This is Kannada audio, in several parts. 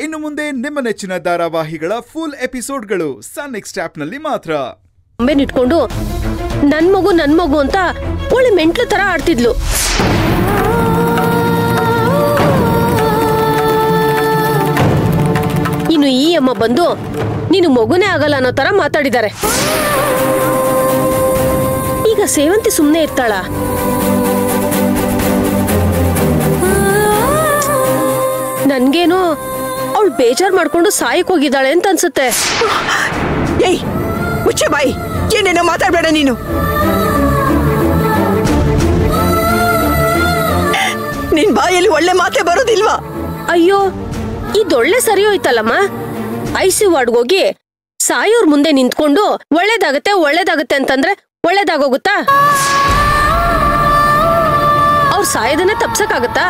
ಇನ್ನು ಮುಂದೆ ನಿಮ್ಮ ನೆಚ್ಚಿನ ಧಾರಾವಾಹಿಗಳ ಫುಲ್ ಎಪಿಸೋಡ್ಗಳು ಸನ್ ನೆಕ್ಸ್ಟ್ ಆಪ್ನಲ್ಲಿ ಮಾತ್ರ ಇಟ್ಕೊಂಡು ನನ್ ಮಗು ನನ್ ಮಗು ಅಂತ ಒಳ್ಳೆ ಮೆಂಟ್ಲು ತರ ಆಡ್ತಿದ್ಲು ಇನ್ನು ಈ ಅಮ್ಮ ಬಂದು ನೀನು ಮಗುನೇ ಆಗಲ್ಲ ಅನ್ನೋ ತರ ಮಾತಾಡಿದ್ದಾರೆ ಈಗ ಸೇವಂತಿ ಸುಮ್ಮನೆ ಇರ್ತಾಳ ನನ್ಗೇನೋ ಅವಳು ಬೇಜಾರ್ ಮಾಡ್ಕೊಂಡು ಸಾಯಕ್ ಹೋಗಿದ್ದಾಳೆ ಅಂತ ಅನ್ಸುತ್ತೆ ಏಯ್ ಮುಚ್ಚೆ ಬಾಯಿ ಏನೇನೋ ಮಾತಾಡ್ಬೇಡ ನೀನು ನಿನ್ ಬಾಯಲ್ಲಿ ಒಳ್ಳೆ ಮಾತೆ ಬರೋದಿಲ್ವಾ ಅಯ್ಯೋ ಇದೊಳ್ಳೆ ಸರಿ ಹೋಯ್ತಲ್ಲಮ್ಮ ಐಸಿ ವಾರ್ಡ್ಗೆ ಹೋಗಿ ಸಾಯೋರ್ ಮುಂದೆ ನಿಂತ್ಕೊಂಡು ಒಳ್ಳೇದಾಗತ್ತೆ ಒಳ್ಳೇದಾಗತ್ತೆ ಅಂತಂದ್ರೆ ಒಳ್ಳೇದಾಗೋಗುತ್ತಾ ಅವ್ರ ಸಾಯೋದನ್ನೇ ತಪ್ಸಕ್ಕಾಗತ್ತಾ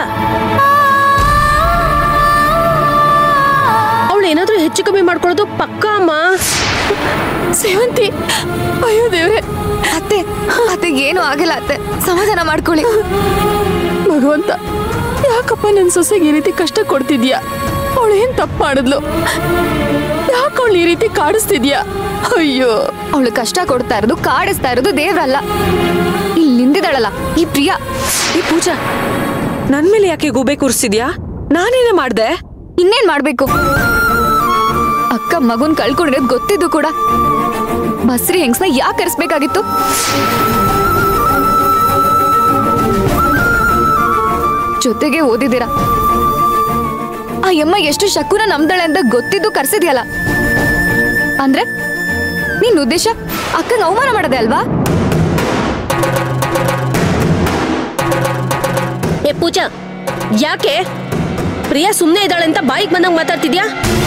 ಅವಳು ಏನಾದ್ರೂ ಹೆಚ್ಚು ಕಮ್ಮಿ ಮಾಡ್ಕೊಳ್ಳೋದು ಪಕ್ಕ ಅಮ್ಮ ಸೇವಂತಿ ಅಯ್ಯೋ ದೇವ್ರೆ ಅತ್ತೆ ಅತ್ತೆ ಏನು ಆಗಿಲ್ಲ ಅತ್ತೆ ಸಮಾಧಾನ ಮಾಡ್ಕೊಳ್ಳಿ ಭಗವಂತ ಯಾಕಪ್ಪ ನನ್ನ ಸೊಸೆಗೆ ಈ ರೀತಿ ಕಷ್ಟ ಕೊಡ್ತಿದ್ಯಾ ಅವಳು ಏನ್ ತಪ್ಪು ಮಾಡಿದ್ಲು ಯಾಕೆ ಅವಳು ಈ ರೀತಿ ಕಾಡಿಸ್ತಿದ್ಯಾ ಅಯ್ಯೋ ಅವಳು ಕಷ್ಟ ಕೊಡ್ತಾ ಇರೋದು ಕಾಡಿಸ್ತಾ ಇರೋದು ದೇವ್ರಲ್ಲ ಇಲ್ಲಿ ನಿಂದಿದಾಳಲ್ಲ ಈ ಪ್ರಿಯಾ ಈ ಪೂಜಾ ನನ್ ಮೇಲೆ ಯಾಕೆ ಗೂಬೆ ಕೂರಿಸಿದ್ಯಾ ನಾನೇನೇ ಮಾಡ್ದೆ ಇನ್ನೇನ್ ಮಾಡ್ಬೇಕು ಅಕ್ಕ ಮಗುನ್ ಕಳ್ಕೊಂಡಿರೋದ್ ಗೊತ್ತಿದ್ದು ಕೂಡ ಬಸ್ರಿ ಹೆಂಗ್ಸ್ನ ಯಾಕೆ ಕರೆಸ್ಬೇಕಾಗಿತ್ತು ಜೊತೆಗೆ ಓದಿದ್ದೀರಾ ಆ ಯಮ್ಮ ಎಷ್ಟು ಶಕುನ ನಮ್ದಳೆ ಅಂತ ಗೊತ್ತಿದ್ದು ಕರ್ಸಿದ್ಯಲ್ಲ ಅಂದ್ರೆ ನಿನ್ ಉದ್ದೇಶ ಅಕ್ಕಂಗ್ ಅವಮಾನ ಮಾಡದೆ ಅಲ್ವಾ ಏ ಪೂಜಾ ಯಾಕೆ ಪ್ರಿಯಾ ಸುಮ್ಮನೆ ಇದ್ದಾಳೆ ಅಂತ ಬಾಯಿಗೆ ಬಂದಂಗ್ ಮಾತಾಡ್ತಿದ್ಯಾ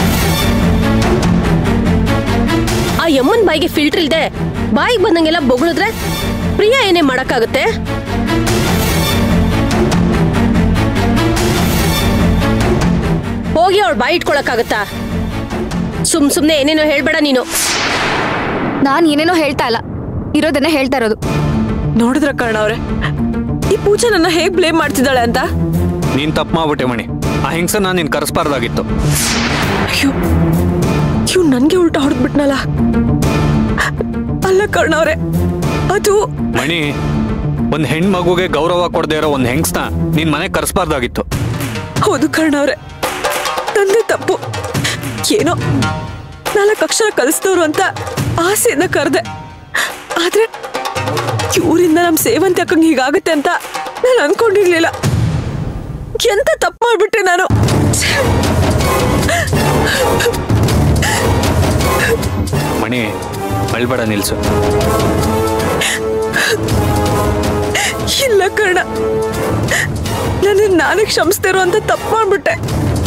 ಆ ಯಮ್ಮನ್ ಬಾಯಿಗೆ ಫಿಲ್ಟರ್ ಇಲ್ದೆ ಬಾಯಿಗೆ ಬಂದಂಗೆಲ್ಲ ಬೊಗಳಿದ್ರೆ ಪ್ರಿಯಾ ಏನೇ ಮಾಡಕ್ಕಾಗತ್ತೆ ಹೋಗಿ ಅವಳು ಬಾಯಿ ಇಟ್ಕೊಳಕ್ಕಾಗತ್ತಾ ಸುಮ್ ಸುಮ್ನೆ ಏನೇನೋ ಹೇಳ್ಬೇಡ ನೀನು ನಾನ್ ಏನೇನೋ ಹೇಳ್ತಾ ಇಲ್ಲ ಇರೋದನ್ನ ಹೇಳ್ತಾ ಇರೋದು ನೋಡಿದ್ರ ಕರ್ಣ ಅವ್ರೆ ಈ ಪೂಜಾ ನನ್ನ ಹೇಗ್ ಬ್ಲೇಮ್ ಮಾಡ್ತಿದ್ದಾಳೆ ಅಂತ ನೀನ್ ತಪ್ಪು ಮಾಡ್ಬಿಟ್ಟೆ ಮಣಿ ಆ ಹೆಂಗಸ ನಾನು ನಿನ್ ಕರೆಸ್ಬಾರ್ದಾಗಿತ್ತು ಅಯ್ಯೋ ಇವ್ ನನ್ಗೆ ಉಲ್ಟಾ ಹೊಡೆದ್ಬಿಟ್ನಲ್ಲ ಅಲ್ಲ ಕರ್ಣ ಅವ್ರೆ ಅದು ಮಣಿ ಒಂದ್ ಹೆಣ್ ಮಗುಗೆ ಗೌರವ ಕೊಡದೇ ಇರೋ ಒಂದ್ ಹೆಂಗ್ಸ್ನ ನಿನ್ ಮನೆ ಕರೆಸ್ಬಾರ್ದಾಗಿತ್ತು ಹೌದು ಕರ್ಣ ಅವ್ರೆ ನಂದೇ ತಪ್ಪು ಏನೋ ನಾಲ್ಕು ಅಕ್ಷರ ಕಲಿಸ್ದವ್ರು ಅಂತ ಆಸೆಯಿಂದ ಕರೆದೆ ಆದ್ರೆ ಇವರಿಂದ ನಮ್ ಸೇವಂತಿ ಅಕ್ಕಂಗೆ ಹೀಗಾಗುತ್ತೆ ಅಂತ ನಾನು ಅನ್ಕೊಂಡಿರ್ಲಿಲ್ಲ ಎಂತ ತಪ್ಪು ಮಾಡ್ಬಿಟ್ಟೆ ನಾನು ಛೆ! ಮಣಿ ಅಳ್ಬೇಡ ನಿಲ್ಸು ಇಲ್ಲ ಕರ್ಣ ನನ್ನ ನಾನೇ ಕ್ಷಮಿಸ್ತಾ ಅಂತ ತಪ್ಪು ಮಾಡ್ಬಿಟ್ಟೆ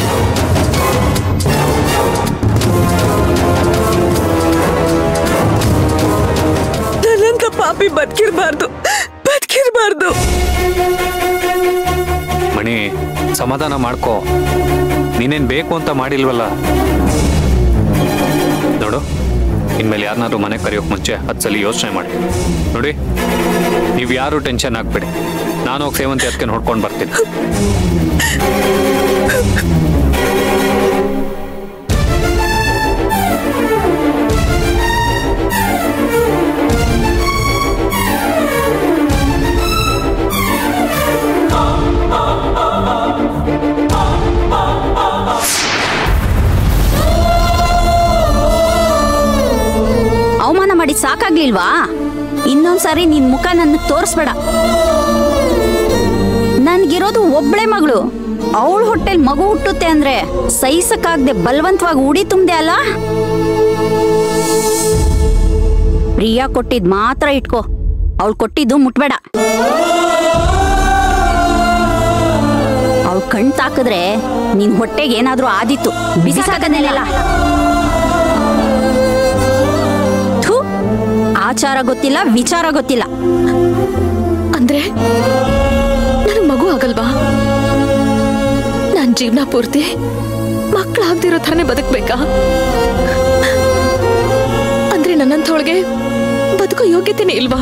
ನನ್ನಂತ ಪಾಪಿ ಬದುಕಿರ್ಬಾರ್ದು ಬದುಕಿರ್ಬಾರ್ದು ಮಣಿ ಸಮಾಧಾನ ಮಾಡ್ಕೋ ನೀನೇನ್ ಬೇಕು ಅಂತ ಮಾಡಿಲ್ವಲ್ಲ ನೋಡು ಇನ್ಮೇಲೆ ಯಾರನ್ನಾದ್ರೂ ಮನೆ ಕರೆಯೋಕ್ ಮುಂಚೆ ಹತ್ತು ಸಲ ಯೋಚನೆ ಮಾಡಿ ನೋಡಿ ನೀವು ಯಾರು ಟೆನ್ಷನ್ ಆಗ್ಬೇಡಿ ನಾನು ಹೋಗಿ ಸೇವಂತಿ ಅದಕ್ಕೆ ನೋಡ್ಕೊಂಡು ಬರ್ತೀನಿ ಅವಮಾನ ಮಾಡಿ ಸಾಕಾಗ್ಲಿಲ್ವಾ ಇನ್ನೊಂದ್ಸಾರಿ ನಿನ್ ಮುಖ ನನ್ ತೋರಿಸ್ಬೇಡ ನನ್ಗಿರೋದು ಒಬ್ಳೆ ಮಗಳು ಅವಳ ಹೊಟ್ಟೆಲ್ ಮಗು ಹುಟ್ಟುತ್ತೆ ಅಂದ್ರೆ ಸಹಿಸಕ್ಕಾಗ್ದೆ ಬಲವಂತವಾಗಿ ಉಡಿ ತುಂಬ್ದೆ ಅಲ್ಲ ಪ್ರಿಯಾ ಕೊಟ್ಟಿದ್ ಮಾತ್ರ ಇಟ್ಕೋ ಅವಳು ಕೊಟ್ಟಿದ್ದು ಮುಟ್ಬೇಡ ಅವಳು ಕಣ್ ತಾಕಿದ್ರೆ ನಿನ್ ಹೊಟ್ಟೆಗೆ ಏನಾದ್ರೂ ಆದಿತ್ತು ಬಿಸಾಕದನ್ನೆಲ್ಲ ಥು, ಆಚಾರ ಗೊತ್ತಿಲ್ಲ ವಿಚಾರ ಗೊತ್ತಿಲ್ಲ ಅಂದ್ರೆ ನನ್ ಮಗು ಆಗಲ್ವಾ ನಾನ್ ಜೀವನ ಪೂರ್ತಿ ಮಕ್ಕಳಾಗ್ದಿರೋ ಥರನೇ ಬದುಕ್ಬೇಕಾ ಅಂದ್ರೆ ನನ್ನಂಥವಳಿಗೆ ಬದುಕೋ ಯೋಗ್ಯತೆನೇ ಇಲ್ವಾ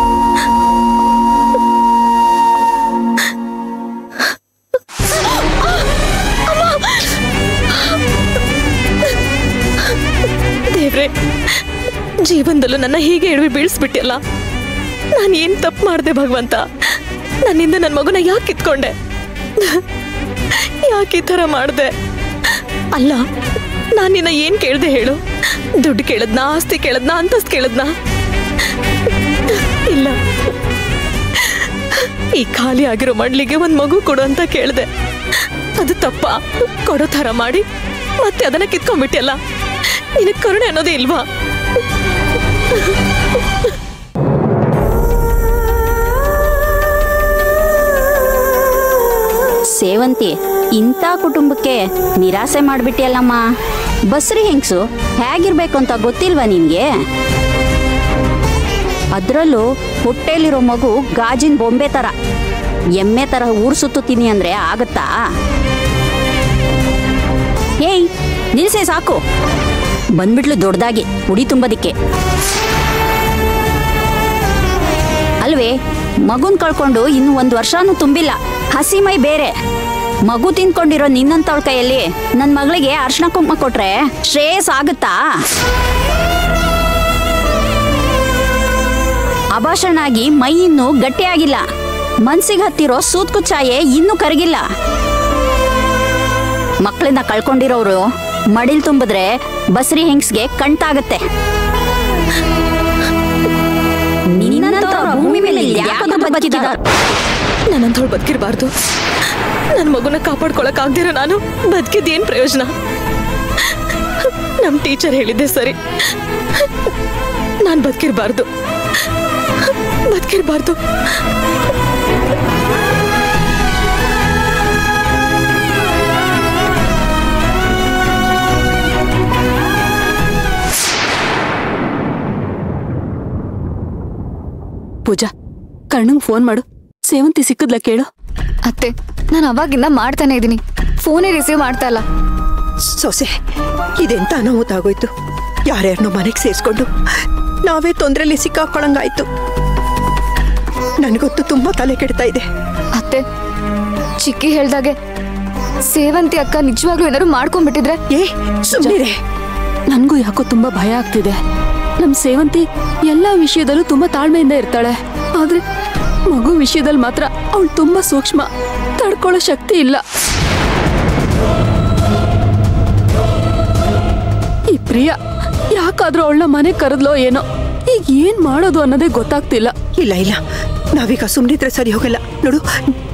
ಆ! ಜೀವನದಲ್ಲೂ ನನ್ನ ಹೀಗೆ ಎಡವಿ ಬೀಳಿಸ್ಬಿಟ್ಟಿಲ್ಲ ನಾನು ಏನ್ ತಪ್ಪು ಮಾಡಿದೆ ಭಗವಂತ ನನ್ನಿಂದ ನನ್ನ ಮಗುನ ಯಾಕೆ ಕಿತ್ಕೊಂಡೆ ಯಾಕೆ ಈ ಥರ ಮಾಡಿದೆ ಅಲ್ಲ ನಾನು ನಿನ್ನ ಏನ್ ಕೇಳ್ದೆ ಹೇಳು ದುಡ್ಡು ಕೇಳದ್ನಾ ಆಸ್ತಿ ಕೇಳದ್ನಾ ಅಂತಸ್ತು ಕೇಳದ್ನಾ ಇಲ್ಲ ಈ ಖಾಲಿ ಆಗಿರೋ ಮಡ್ಲಿಗೆ ಒಂದ್ ಮಗು ಕೊಡು ಅಂತ ಕೇಳ್ದೆ ಅದು ತಪ್ಪ ಕೊಡೋ ಥರ ಮಾಡಿ ಮತ್ತೆ ಅದನ್ನ ಕಿತ್ಕೊಂಡ್ಬಿಟ್ಟಿಯಲ್ಲ ನಿನಗೆ ಕರುಣೆ ಅನ್ನೋದೇ ಇಲ್ವಾ ಸೇವಂತಿ ಇಂಥ ಕುಟುಂಬಕ್ಕೆ ನಿರಾಸೆ ಮಾಡ್ಬಿಟ್ಟಿಯಲ್ಲಮ್ಮ ಬಸ್ರಿ ಹೆಂಗ್ಸು ಹೇಗಿರ್ಬೇಕು ಅಂತ ಗೊತ್ತಿಲ್ವಾ ನಿನ್ಗೆ ಅದರಲ್ಲೂ ಹೊಟ್ಟೆಲಿರೋ ಮಗು ಗಾಜಿನ ಬೊಂಬೆ ತರ ಎಮ್ಮೆ ತರ ಊರ್ ಸುತ್ತುತ್ತೀನಿ ಅಂದ್ರೆ ಆಗತ್ತಾ ಏಯ್ ನಿಲ್ಸೆ ಸಾಕು ಬಂದ್ಬಿಟ್ಲು ದೊಡ್ಡದಾಗಿ ಉಡಿ ತುಂಬೋದಿಕ್ಕೆ ಅಲ್ವೇ ಮಗುನ್ ಕಳ್ಕೊಂಡು ಇನ್ನು ಒಂದು ವರ್ಷನೂ ತುಂಬಿಲ್ಲ ಹಸಿ ಮೈ ಬೇರೆ ಮಗು ತಿನ್ಕೊಂಡಿರೋ ನಿನ್ನಂತವಳ ಕೈಯಲ್ಲಿ ನನ್ನ ಮಗಳಿಗೆ ಅರ್ಶನ ಕುಂಕುಮ ಕೊಟ್ರೆ ಶ್ರೇಯಸ್ ಆಗುತ್ತಾ ಅಭಾಷಣಾಗಿ ಮೈ ಇನ್ನೂ ಗಟ್ಟಿಯಾಗಿಲ್ಲ ಮನ್ಸಿಗೆ ಹತ್ತಿರೋ ಸೂತ್ಕುಚ್ಚಾಯೆ ಇನ್ನೂ ಕರಗಿಲ್ಲ ಮಕ್ಕಳನ್ನ ಕಳ್ಕೊಂಡಿರೋರು ಮಡಿಲ್ ತುಂಬಿದ್ರೆ ಬಸ್ರಿ ಹೆಂಗ್ಸ್ಗೆ ಕಣ್ತಾಗತ್ತೆ ನಿನ್ನಂಥವ್ರ ಭೂಮಿ ಮೇಲೆ ಯಾಕಾದ್ರೂ ಬದುಕಿದಾರ ನನ್ನಂಥವ್ಳು ಬದುಕಿರಬಾರ್ದು ನನ್ನ ಮಗುನ ಕಾಪಾಡ್ಕೊಳಕ್ ಆಗ್ದಿರೋ ನಾನು ಬದುಕಿದ್ದೇನ್ ಪ್ರಯೋಜನ ನಮ್ ಟೀಚರ್ ಹೇಳಿದ್ದೆ ಸರಿ ನಾನು ಬದುಕಿರಬಾರ್ದು ಬದುಕಿರಬಾರ್ದು ಪೂಜಾ ಕರ್ಣಂಗ್ ಫೋನ್ ಮಾಡು ಸೇವಂತಿ ಸಿಕ್ಕದ್ಲ ಕೇಳು ಅತ್ತೆ ನಾನು ಅವಾಗಿಂದ ಮಾಡ್ತಾನೆ ಇದ್ದೀನಿ ಫೋನೇ ರಿಸೀವ್ ಮಾಡ್ತಾ ಇಲ್ಲ ಸೊಸೆ ಇದೆಂತ ಅನಾಹುತ ಆಗೋಯ್ತು ಯಾರ್ಯಾರನ್ನೋ ಮನೆಗೆ ಸೇರಿಸ್ಕೊಂಡು ನಾವೇ ತೊಂದರೆಯಲ್ಲಿ ಸಿಕ್ಕಾಕೊಳ್ಳಂಗಾಯ್ತು ನನಗೊತ್ತು ತುಂಬಾ ತಲೆ ಕೆಡ್ತಾ ಇದೆ ಅತ್ತೆ ಚಿಕ್ಕಿ ಹೇಳ್ದಾಗೆ ಸೇವಂತಿ ಅಕ್ಕ ನಿಜವಾಗ್ಲೂ ಏನಾದ್ರು ಮಾಡ್ಕೊಂಡ್ಬಿಟ್ಟಿದ್ರೆ ಏ ಸುಮ್ಮನೆ ನನ್ಗೂ ಯಾಕೋ ತುಂಬಾ ಭಯ ಆಗ್ತಿದೆ ನಮ್ ಸೇವಂತಿ ಎಲ್ಲಾ ವಿಷಯದಲ್ಲೂ ತುಂಬಾ ತಾಳ್ಮೆಯಿಂದ ಇರ್ತಾಳೆ ಆದ್ರೆ ಮಗು ವಿಷಯದಲ್ಲಿ ಮಾತ್ರ ಅವಳು ತುಂಬಾ ಸೂಕ್ಷ್ಮ ತಡ್ಕೊಳ್ಳೋ ಶಕ್ತಿ ಇಲ್ಲ ಈ ಪ್ರಿಯ ಯಾಕಾದ್ರೂ ಅವಳನ್ನ ಮನೆ ಕರೆದ್ಲೋ ಏನೋ ಈಗ ಏನ್ ಮಾಡೋದು ಅನ್ನೋದೇ ಗೊತ್ತಾಗ್ತಿಲ್ಲ ಇಲ್ಲ ಇಲ್ಲ ನಾವೀಗ ಸುಮ್ಮನಿದ್ರೆ ಸರಿ ಹೋಗಲ್ಲ ನೋಡು